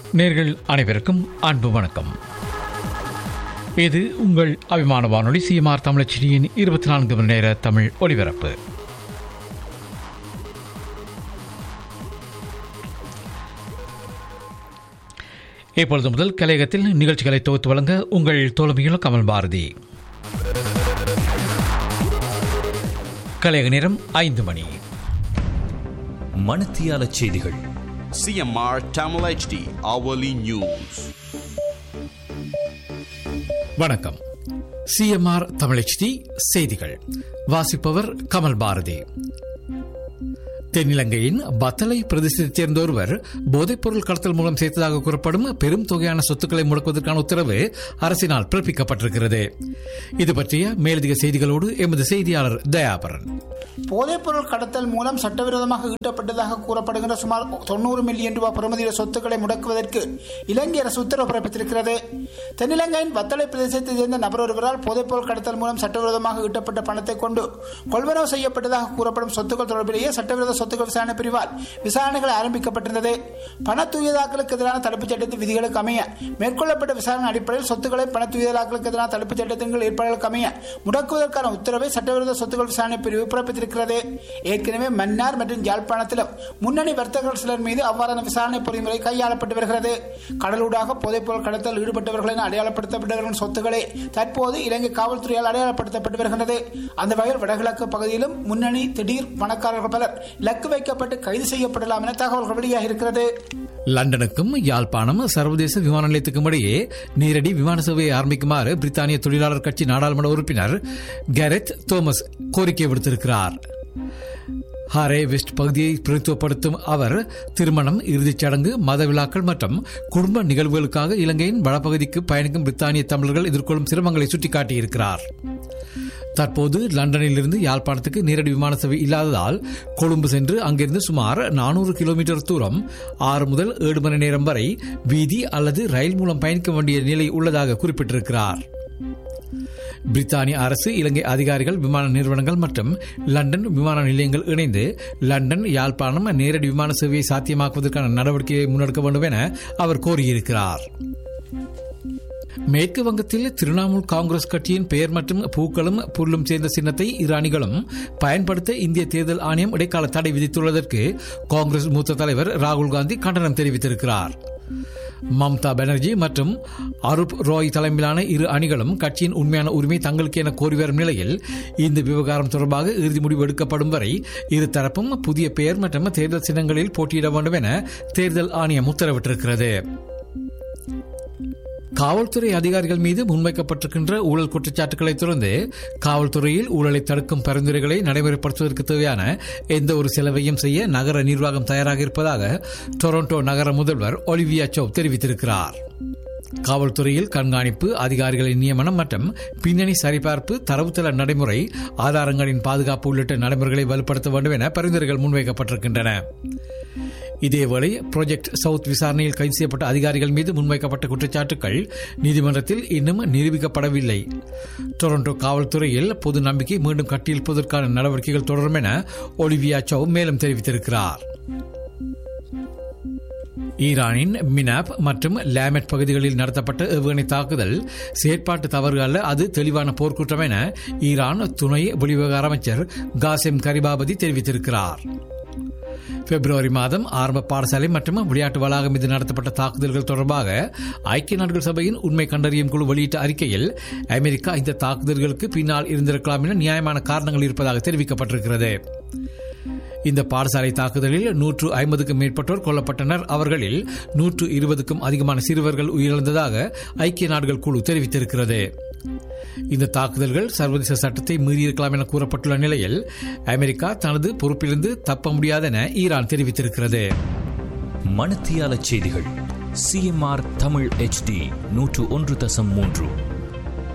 நேர்கள் அனைவருக்கும் அன்பு வணக்கம் இது உங்கள் அபிமான வானொலி சிஎம்ஆர் தமிழச்சியின் இருபத்தி நான்கு மணி நேர தமிழ் ஒலிபரப்பு இப்பொழுது முதல் கலையகத்தில் நிகழ்ச்சிகளை தொகுத்து வழங்க உங்கள் தோழமையில் கமல் பாரதி கலையக நேரம் ஐந்து மணி மணத்தியால செய்திகள் CMR Tamil HD Hourly News. வணக்கம் சிஎம்ஆர் தமிழச்சி செய்திகள் வாசிப்பவர் கமல் பாரதி தென்னிலங்கையின் பத்தலை பிரதேசத்தைச் சேர்ந்த ஒருவர் போதைப்பொருள் கடத்தல் மூலம் சேர்த்ததாக கூறப்படும் பெரும் தொகையான சொத்துக்களை முடக்குவதற்கான உத்தரவு அரசினால் பிறப்பிக்கப்பட்டிருக்கிறது இது பற்றிய மேலதிக செய்திகளோடு எமது செய்தியாளர் தயாபரன் போதைப்பொருள் கடத்தல் மூலம் சட்டவிரோதமாக ஈட்டப்பட்டதாக கூறப்படுகின்ற சுமார் தொண்ணூறு மில்லியன் ரூபாய் பெறுமதியுள்ள சொத்துக்களை முடக்குவதற்கு இலங்கை அரசு உத்தரவு பிறப்பித்திருக்கிறது தென்னிலங்கையின் வத்தளை பிரதேசத்தைச் சேர்ந்த நபர் ஒருவரால் போதைப்பொருள் கடத்தல் மூலம் சட்டவிரோதமாக ஈட்டப்பட்ட பணத்தை கொண்டு கொள்வனவு செய்யப்பட்டதாக கூறப்படும் சொத்துக்கள் தொடர்பிலேயே சட்டவிரோத சொத்துக்கள் விசாரணை பிரிவால் விசாரணைகள் ஆரம்பிக்கப்பட்டிருந்தது பண தூயதாக்களுக்கு எதிரான தடுப்புச் சட்டத்தின் விதிகளுக்கு அமைய மேற்கொள்ளப்பட்ட விசாரணை அடிப்படையில் சொத்துக்களை பண தூயதாக்களுக்கு எதிரான தடுப்புச் சட்டத்தின் கீழ் ஏற்பாடுகளுக்கு அமைய முடக்குவதற்கான உத்தரவை சட்டவிரோத சொத்துக்கள் விசாரணை பிரிவு பிறப்பித்திருக்கிறது ஏற்கனவே மன்னார் மற்றும் யாழ்ப்பாணத்திலும் முன்னணி வர்த்தகர்கள் சிலர் மீது அவ்வாறான விசாரணை பொறிமுறை கையாளப்பட்டு வருகிறது கடலூடாக போதைப்பொருள் கடத்தல் ஈடுபட்டவர்கள் என அடையாளப்படுத்தப்பட்டவர்களின் சொத்துக்களே தற்போது இலங்கை காவல்துறையால் அடையாளப்படுத்தப்பட்டு வருகிறது அந்த வகையில் வடகிழக்கு பகுதியிலும் முன்னணி திடீர் பணக்காரர்கள் பலர் இலக்கு வைக்கப்பட்டு கைது செய்யப்படலாம் என தகவல்கள் வெளியாகி இருக்கிறது லண்டனுக்கும் யாழ்ப்பாணம் சர்வதேச விமான நிலையத்துக்கும் இடையே நேரடி விமான சேவையை ஆரம்பிக்குமாறு பிரித்தானிய தொழிலாளர் கட்சி நாடாளுமன்ற உறுப்பினர் கேரத் தோமஸ் கோரிக்கை விடுத்திருக்கிறார் ஹாரே வெஸ்ட் பகுதியை பிரதித்துவப்படுத்தும் அவர் திருமணம் இறுதிச் சடங்கு மத விழாக்கள் மற்றும் குடும்ப நிகழ்வுகளுக்காக இலங்கையின் வடபகுதிக்கு பயணிக்கும் பிரித்தானிய தமிழர்கள் எதிர்கொள்ளும் சிரமங்களை சுட்டிக்காட்டியிருக்கிறார் தற்போது லண்டனில் இருந்து யாழ்ப்பாணத்துக்கு நேரடி விமான சேவை இல்லாததால் கொழும்பு சென்று அங்கிருந்து சுமார் நானூறு கிலோமீட்டர் தூரம் ஆறு முதல் ஏழு மணி நேரம் வரை வீதி அல்லது ரயில் மூலம் பயணிக்க வேண்டிய நிலை உள்ளதாக குறிப்பிட்டிருக்கிறார் பிரித்தானிய அரசு இலங்கை அதிகாரிகள் விமான நிறுவனங்கள் மற்றும் லண்டன் விமான நிலையங்கள் இணைந்து லண்டன் யாழ்ப்பாணம் நேரடி விமான சேவையை சாத்தியமாக்குவதற்கான நடவடிக்கையை முன்னெடுக்க வேண்டும் என அவர் கோரியிருக்கிறார் மேற்கு வங்கத்தில் திரிணாமுல் காங்கிரஸ் கட்சியின் பெயர் மற்றும் பூக்களும் புல்லும் சேர்ந்த சின்னத்தை இரானிகளும் பயன்படுத்த இந்திய தேர்தல் ஆணையம் இடைக்கால தடை விதித்துள்ளதற்கு காங்கிரஸ் மூத்த தலைவர் ராகுல் காந்தி கண்டனம் தெரிவித்திருக்கிறார் மம்தா பானர்ஜி மற்றும் அருப் ராய் தலைமையிலான இரு அணிகளும் கட்சியின் உண்மையான உரிமை தங்களுக்கு என கோரி வரும் நிலையில் இந்த விவகாரம் தொடர்பாக இறுதி முடிவு எடுக்கப்படும் வரை இரு தரப்பும் புதிய பெயர் மற்றும் தேர்தல் சின்னங்களில் போட்டியிட வேண்டும் என தேர்தல் ஆணையம் உத்தரவிட்டிருக்கிறது காவல்துறை அதிகாரிகள் மீது முன்வைக்கப்பட்டிருக்கின்ற ஊழல் குற்றச்சாட்டுகளை தொடர்ந்து காவல்துறையில் ஊழலை தடுக்கும் பரிந்துரைகளை நடைமுறைப்படுத்துவதற்கு தேவையான எந்த ஒரு செலவையும் செய்ய நகர நிர்வாகம் தயாராக இருப்பதாக டொரண்டோ நகர முதல்வர் ஒலிவியா சௌ தெரிவித்திருக்கிறார் காவல்துறையில் கண்காணிப்பு அதிகாரிகளின் நியமனம் மற்றும் பின்னணி சரிபார்ப்பு தரவுத்தள நடைமுறை ஆதாரங்களின் பாதுகாப்பு உள்ளிட்ட நடைமுறைகளை வலுப்படுத்த வேண்டும் என பரிந்துரைகள் முன்வைக்கப்பட்டிருக்கின்றன இதேவேளை ப்ராஜெக்ட் சவுத் விசாரணையில் கைது செய்யப்பட்ட அதிகாரிகள் மீது முன்வைக்கப்பட்ட குற்றச்சாட்டுகள் நீதிமன்றத்தில் இன்னும் நிரூபிக்கப்படவில்லை டொரண்டோ காவல்துறையில் பொது நம்பிக்கை மீண்டும் கட்டியெழுப்பதற்கான நடவடிக்கைகள் தொடரும் என ஒலிவியா சௌ மேலும் தெரிவித்திருக்கிறார் ஈரானின் மினாப் மற்றும் லேமெட் பகுதிகளில் நடத்தப்பட்ட ஏவுகணை தாக்குதல் செயற்பாட்டு தவறு அல்ல அது தெளிவான போர்க்குற்றம் என ஈரான் துணை வெளிவிவகார அமைச்சர் காசிம் கரிபாபதி தெரிவித்திருக்கிறார் பிப்ரவரி மாதம் ஆரம்ப பாடசாலை மற்றும் விளையாட்டு வளாகம் மீது நடத்தப்பட்ட தாக்குதல்கள் தொடர்பாக ஐக்கிய நாடுகள் சபையின் உண்மை கண்டறியும் குழு வெளியிட்ட அறிக்கையில் அமெரிக்கா இந்த தாக்குதல்களுக்கு பின்னால் இருந்திருக்கலாம் என நியாயமான காரணங்கள் இருப்பதாக தெரிவிக்கப்பட்டிருக்கிறது இந்த பாடசாலை தாக்குதலில் நூற்று ஐம்பதுக்கும் மேற்பட்டோர் கொல்லப்பட்டனர் அவர்களில் நூற்று இருபதுக்கும் அதிகமான சிறுவர்கள் உயிரிழந்ததாக ஐக்கிய நாடுகள் குழு தெரிவித்திருக்கிறது இந்த தாக்குதல்கள் சர்வதேச சட்டத்தை மீறியிருக்கலாம் என கூறப்பட்டுள்ள நிலையில் அமெரிக்கா தனது பொறுப்பிலிருந்து தப்ப முடியாது என ஈரான் தெரிவித்திருக்கிறது மணத்தியால செய்திகள் சிஎம்ஆர் தமிழ் HD நூற்று ஒன்று தசம் மூன்று